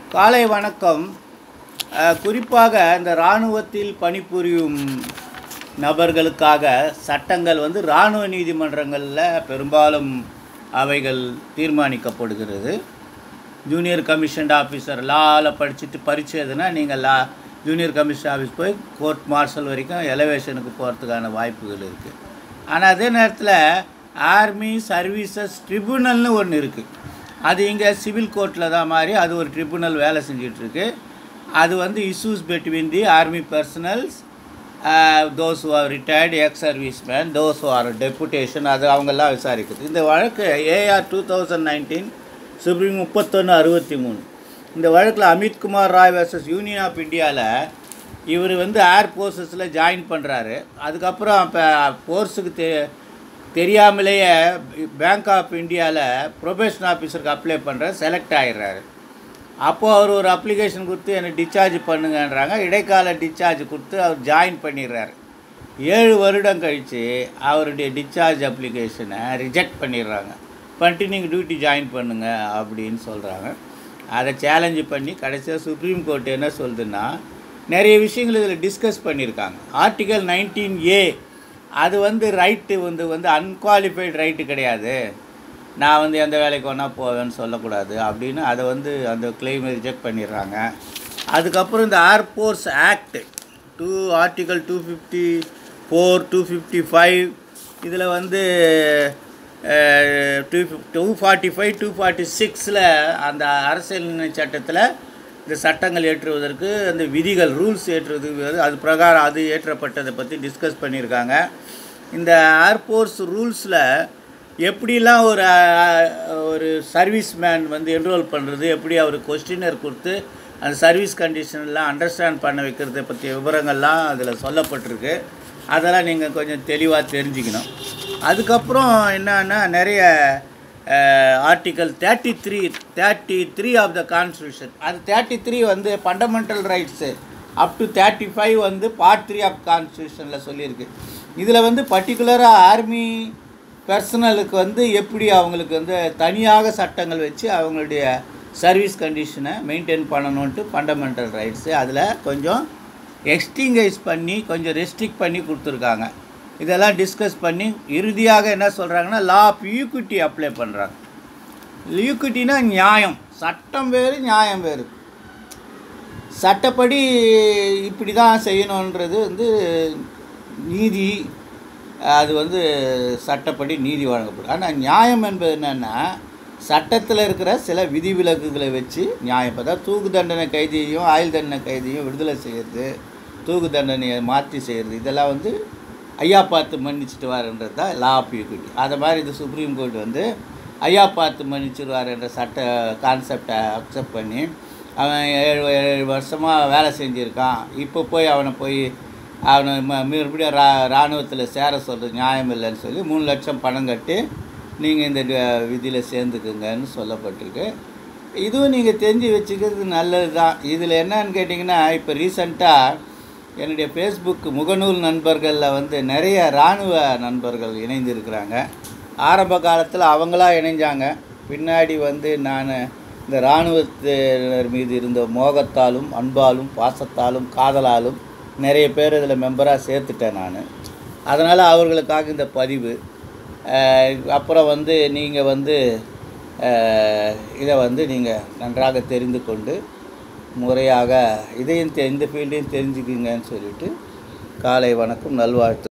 காலை வணக்கம் அஹ், குறிப்பாக இந்த இராணுவத்தில் பணிபுரியும் நபர்களுக்காக சட்டங்கள் வந்து இராணுவ நீதிமன்றங்களில் பெரும்பாலும் அவைகள் தீர்மானிக்கப்படுகிறது ஜூனியர் கமிஷன்ட் ஆஃபீஸர் லாவில் படிச்சுட்டு பரீட்சை எதுனா நீங்கள் லா ஜூனியர் கமிஷன் ஆஃபீஸ் போய் கோர்ட் மார்ஷல் வரைக்கும் எலவேஷனுக்கு போகிறதுக்கான வாய்ப்புகள் இருக்குது ஆனால் அதே நேரத்தில் ஆர்மி சர்வீசஸ் ட்ரிபுனல்னு ஒன்று இருக்குது அது இங்கே சிவில் கோர்ட்டில் தான் மாதிரி அது ஒரு ட்ரிபுனல் வேலை செஞ்சிட்ருக்கு அது வந்து issues between the army personnels those who are retired ex service man those who are deputation அது அவங்கெல்லாம் விசாரிக்குது இந்த வழக்கு AIR two thousand nineteen supreme முப்பத்தொன்று அறுபத்தி மூணு இந்த வழக்கில் Amitkumar Rai versus union of இந்தியாவில் இவர் வந்து ஏர் ஃபோர்ஸஸில் ஜாயின் பண்ணுறாரு அதுக்கப்புறம் இப்போ ஃபோர்ஸுக்கு தெ தெரியாமலேயே பேங்க் ஆஃப் இந்தியாவில் ப்ரொபேஷன் ஆஃபீஸருக்கு அப்ளை பண்ணுற செலக்ட் ஆகிடுறாரு அப்போது அவர் ஒரு அப்ளிகேஷன் கொடுத்து என்னை டிஸ்சார்ஜ் பண்ணுங்கன்றாங்க இடைக்கால டிஸ்சார்ஜ் கொடுத்து அவர் ஜாயின் பண்ணிடுறாரு ஏழு வருடம் கழித்து அவருடைய டிஸ்சார்ஜ் அப்ளிகேஷனை ரிஜெக்ட் பண்ணிடுறாங்க பண்ணிட்டு நீங்கள் டியூட்டி ஜாயின் பண்ணுங்க அப்படின்னு சொல்கிறாங்க அதை சேலஞ்சு பண்ணி கடைசியாக சுப்ரீம் கோர்ட் என்ன சொல்லுதுன்னா நிறைய விஷயங்கள் இதில் டிஸ்கஸ் பண்ணியிருக்காங்க ஆர்டிகல் நைன்டீன் ஏ அது வந்து ரைட்டு வந்து வந்து அன்குவாலிஃபைடு ரைட்டு கிடையாது நான் வந்து எந்த வேலைக்கு வேணா போவேன்னு சொல்லக்கூடாது அப்படின்னு அதை வந்து அந்த கிளைமை ரிஜெக்ட் பண்ணிடுறாங்க அதுக்கப்புறம் இந்த air force act two article two fifty four two fifty five இதில் வந்து two two forty five two forty சிக்ஸில் அந்த அரசியல் சட்டத்தில் இந்த சட்டங்கள் ஏற்றுவதற்கு அந்த விதிகள் ரூல்ஸ் ஏற்றுவதற்கு அது பிரகாரம் அது ஏற்றப்பட்டதை பற்றி டிஸ்கஸ் பண்ணியிருக்காங்க இந்த ஏர்ஃபோர்ஸ் ரூல்ஸில் எப்படிலாம் ஒரு அஹ், ஒரு சர்வீஸ் மேன் வந்து என்ரோல் பண்ணுறது எப்படி அவர் கொஸ்டினர் கொடுத்து அந்த சர்வீஸ் கண்டிஷன்லாம் அண்டர்ஸ்டாண்ட் பண்ண வைக்கிறத பற்றிய விவரங்கள்லாம் அதில் சொல்லப்பட்டிருக்கு அதெல்லாம் நீங்கள் கொஞ்சம் தெளிவாக தெரிஞ்சுக்கணும் அதுக்கப்புறம் என்னன்னா நிறைய article thirty three thirty three of the constitution அது தேர்ட்டி த்ரீ வந்து fundamental rights up to thirty five வந்து பார்ட் த்ரீ ஆஃப் கான்ஸ்டியூஷனில் சொல்லியிருக்கு இதில் வந்து பர்டிகுலராக ஆர்மி பர்சனலுக்கு வந்து எப்படி அவங்களுக்கு வந்து தனியாக சட்டங்கள் வச்சு அவங்களுடைய சர்வீஸ் கண்டிஷனை மெயின்டைன் பண்ணணுன்ட்டு ஃபண்டமெண்டல் ரைட்ஸு அதில் கொஞ்சம் எக்ஸ்டிங்கைஸ் பண்ணி கொஞ்சம் ரெஸ்ட்ரிக்ட் பண்ணி கொடுத்துருக்காங்க இதெல்லாம் டிஸ்கஸ் பண்ணி இறுதியாக என்ன சொல்கிறாங்கன்னா லா ஆஃப் ஈக்விட்டி அப்ளை பண்ணுறாங்க ஈக்விட்டினா நியாயம் சட்டம் வேறு நியாயம் வேறு சட்டப்படி இப்படி தான் செய்யணுன்றது வந்து நீதி அது வந்து சட்டப்படி நீதி வழங்கப்படும் ஆனால் நியாயம் என்பது என்னென்னா சட்டத்தில் இருக்கிற சில விதிவிலக்குகளை வச்சு நியாயம் அதாவது தூக்கு தண்டனை கைதியையும் ஆயுள் தண்டனை கைதியையும் விடுதலை செய்கிறது தூக்கு தண்டனையை மாற்றி செய்கிறது இதெல்லாம் வந்து ஐயா பார்த்து மன்னிச்சிட்டு வாருன்றது தான் லா ஆஃப் ஈக்விட்டி அதை மாதிரி இந்த சுப்ரீம் கோர்ட் வந்து ஐயா பார்த்து மன்னிச்சிருவார் என்ற சட்ட கான்செப்டை அக்செப்ட் பண்ணி அவன் ஏழு ஏழு வருஷமாக வேலை செஞ்சுருக்கான் இப்போ போய் அவனை போய் அவனை ம- மறுபடியும் ரா இராணுவத்தில் சேர சொல்கிறது நியாயம் இல்லைன்னு சொல்லி மூணு லட்சம் பணம் கட்டி நீங்கள் இந்த விதியில் சேர்ந்துக்குங்கன்னு சொல்லப்பட்டிருக்கு இதுவும் நீங்கள் தெரிஞ்சு வச்சுக்கிறது நல்லது தான் இதில் என்னன்னு கேட்டிங்கன்னா இப்போ ரீசண்டாக என்னுடைய ஃபேஸ்புக் முகநூல் நண்பர்களில் வந்து நிறைய இராணுவ நண்பர்கள் இணைந்திருக்கிறாங்க ஆரம்ப காலத்தில் அவங்களா இணைஞ்சாங்க பின்னாடி வந்து நான் இந்த இராணுவத்தினர் மீது இருந்த மோகத்தாலும் அன்பாலும் பாசத்தாலும் காதலாலும் நிறைய பேர் இதில் மெம்பராக சேர்த்துட்டேன் நான் அதனால் அவர்களுக்காக இந்த பதிவு அஹ் அப்புறம் வந்து நீங்கள் வந்து அஹ் இதை வந்து நீங்கள் நன்றாக தெரிந்து கொண்டு முறையாக இதையும் தெ- இந்த ஃபீல்டையும் தெரிஞ்சுக்குங்கன்னு சொல்லிட்டு காலை வணக்கம் நல்வாழ்த்து